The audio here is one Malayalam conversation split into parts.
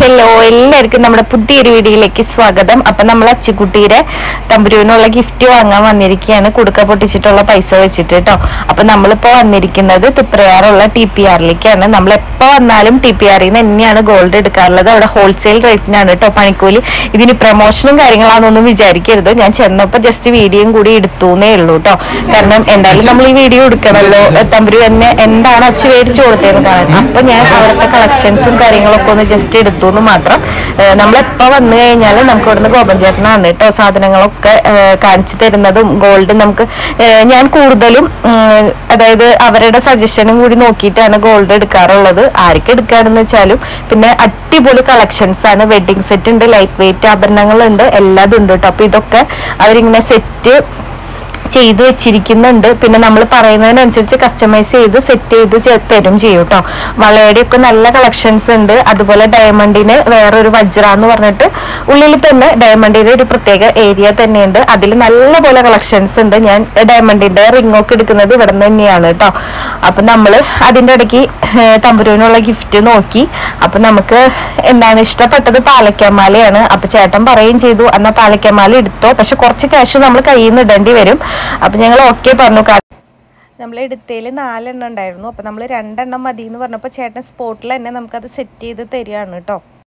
ഹലോ എല്ലാവർക്കും നമ്മുടെ പുതിയൊരു വീഡിയോയിലേക്ക് സ്വാഗതം അപ്പൊ നമ്മൾ അച്ചിക്കുട്ടിയുടെ തമ്പുരുവിനുള്ള ഗിഫ്റ്റ് വാങ്ങാൻ വന്നിരിക്കുകയാണ് കുടുക്ക പൊട്ടിച്ചിട്ടുള്ള പൈസ വെച്ചിട്ട് കേട്ടോ അപ്പൊ നമ്മളിപ്പോ വന്നിരിക്കുന്നത് തുപ്രയാറുള്ള ടി പി ആറിലേക്കാണ് നമ്മൾ എപ്പോ വന്നാലും ടി പി ആറിൽ നിന്ന് തന്നെയാണ് ഗോൾഡ് എടുക്കാറുള്ളത് അവിടെ ഹോൾസെയിൽ റേറ്റിനാണ് കേട്ടോ പണിക്കൂലി ഇതിന് പ്രൊമോഷനും കാര്യങ്ങളാണെന്നൊന്നും വിചാരിക്കരുത് ഞാൻ ചെന്നപ്പോ ജസ്റ്റ് വീഡിയോയും കൂടി എടുത്തുന്നേ ഉള്ളൂ കേട്ടോ കാരണം എന്തായാലും നമ്മൾ ഈ വീഡിയോ എടുക്കണമല്ലോ തമ്പുരു എന്നെ എന്താണ് അച്ചു മേടിച്ചു കൊടുത്തതെന്ന് കാണാൻ അപ്പൊ ഞാൻ അവിടുത്തെ കളക്ഷൻസും കാര്യങ്ങളൊക്കെ ഒന്ന് ജസ്റ്റ് എടുത്തു എന്ന് മാത്രം നമ്മൾ എപ്പോ വന്നു കഴിഞ്ഞാൽ നമുക്ക് ഇവിടുന്ന് ഗോപൻ ചേട്ടനാണ് കേട്ടോ സാധനങ്ങളൊക്കെ ഏഹ്, കാണിച്ചു തരുന്നതും ഗോൾഡ് നമുക്ക് ഏഹ്, ഞാൻ കൂടുതലും ഉം, അതായത് അവരുടെ സജഷനും കൂടി നോക്കിയിട്ടാണ് ഗോൾഡ് എടുക്കാറുള്ളത് ആർക്ക് എടുക്കാണെന്ന് വെച്ചാലും പിന്നെ അടിപൊളി കളക്ഷൻസ് ആണ് വെഡിങ് സെറ്റ് ഉണ്ട് ലൈറ്റ് വെയിറ്റ് ആഭരണങ്ങളുണ്ട് എല്ലാതും ഉണ്ട് കേട്ടോ അപ്പൊ ഇതൊക്കെ അവരിങ്ങനെ സെറ്റ് ചെയ്ത് വെച്ചിരിക്കുന്നുണ്ട് പിന്നെ നമ്മൾ പറയുന്നതിനനുസരിച്ച് കസ്റ്റമൈസ് ചെയ്ത് സെറ്റ് ചെയ്ത് ചെ- തരും ചെയ്യും കേട്ടോ വളയുടെ ഒക്കെ നല്ല കളക്ഷൻസ് ഉണ്ട് അതുപോലെ ഡയമണ്ടിന് വേറൊരു വജ്ര എന്ന് പറഞ്ഞിട്ട് ഉള്ളിൽ തന്നെ ഡയമണ്ടിന്റെ ഒരു പ്രത്യേക ഏരിയ തന്നെയുണ്ട് അതിൽ നല്ല പോലെ കളക്ഷൻസ് ഉണ്ട് ഞാൻ ഡയമണ്ടിന്റെ റിംഗ് ഒക്കെ എടുക്കുന്നത് ഇവിടെ നിന്ന് തന്നെയാണ് കേട്ടോ അപ്പൊ നമ്മൾ അതിന്റെ ഇടയ്ക്ക് ഏഹ്, തമ്പുരുവിനുള്ള ഗിഫ്റ്റ് നോക്കി അപ്പൊ നമുക്ക് എന്താണ് ഇഷ്ടപ്പെട്ടത് പാലക്കാമാലയാണ് അപ്പൊ ചേട്ടൻ പറയുകയും ചെയ്തു എന്നാ പാലക്കാമാല എടുത്തോ പക്ഷെ കുറച്ച് ക്യാഷ് നമ്മൾ കയ്യിൽ നിന്ന് ഇടേണ്ടി വരും അപ്പൊ ഞങ്ങൾ ഓക്കെ പറഞ്ഞു നമ്മൾ എടുത്തതിൽ നാലെണ്ണം ഉണ്ടായിരുന്നു അപ്പൊ നമ്മൾ രണ്ടെണ്ണം മതി എന്ന് പറഞ്ഞപ്പോൾ ചേട്ടൻ സ്പോട്ടിൽ തന്നെ നമുക്കത് സെറ്റ് ചെയ്ത് തരികയാണ് കേട്ടോ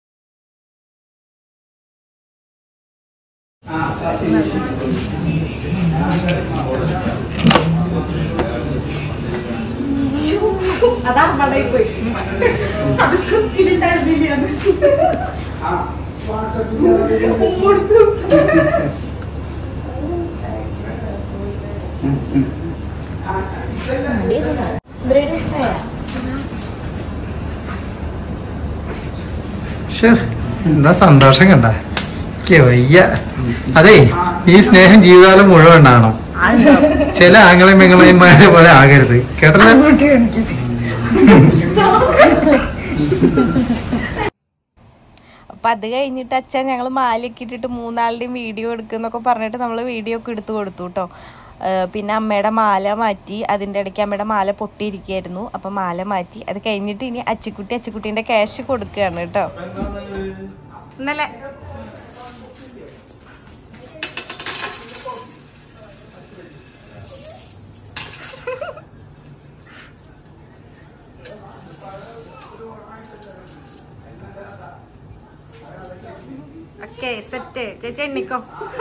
അതാ അവിടെ പോയി അത് സ്ക്രിപ്റ്റിലുണ്ടായിരുന്നില്ല കൊടുത്തു ശ്ശോ, എന്താ സന്തോഷം കണ്ട എനിക്ക് വയ്യ അതെ ഈ സ്നേഹം ജീവിതകാലം മുഴുവൻ ഉണ്ടാവണം ചില ആംഗളയും പെങ്ങളെയുമാരെ പോലെ ആകരുത് കേട്ടല്ലോ അപ്പം അത് കഴിഞ്ഞിട്ട് അച്ഛൻ ഞങ്ങൾ മാലയൊക്കെ ഇട്ടിട്ട് മൂന്നാളുടെയും വീഡിയോ എടുക്കുന്നൊക്കെ പറഞ്ഞിട്ട് നമ്മൾ വീഡിയോ ഒക്കെ എടുത്തു കൊടുത്തു കേട്ടോ പിന്നെ അമ്മയുടെ മാല മാറ്റി അതിൻ്റെ ഇടയ്ക്ക് അമ്മയുടെ മാല പൊട്ടിയിരിക്കുകയായിരുന്നു അപ്പം മാല മാറ്റി അത് കഴിഞ്ഞിട്ട് ഇനി അച്ചിക്കുട്ടി അച്ചിക്കുട്ടീൻ്റെ ക്യാഷ് കൊടുക്കുകയാണ് കേട്ടോ ഇന്നലെ ഓക്കെ സെറ്റ് ചേച്ചി എണ്ണിക്കോ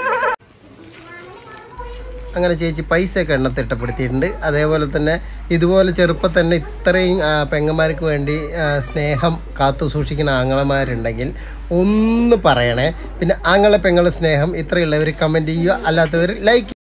അങ്ങനെ ചേച്ചി പൈസ ഒക്കെ എണ്ണ തിട്ടപ്പെടുത്തിയിട്ടുണ്ട് അതേപോലെ തന്നെ ഇതുപോലെ ചെറുപ്പം തന്നെ ഇത്രയും ആ, പെങ്ങന്മാർക്ക് വേണ്ടി ആ, സ്നേഹം കാത്തു സൂക്ഷിക്കുന്ന ആങ്ങളമാരുണ്ടെങ്കിൽ ഒന്ന് പറയണേ പിന്നെ ആങ്ങളെ പെങ്ങളെ സ്നേഹം ഇത്രയുള്ളവർ കമൻറ്റ് ചെയ്യുക അല്ലാത്തവർ ലൈക്ക്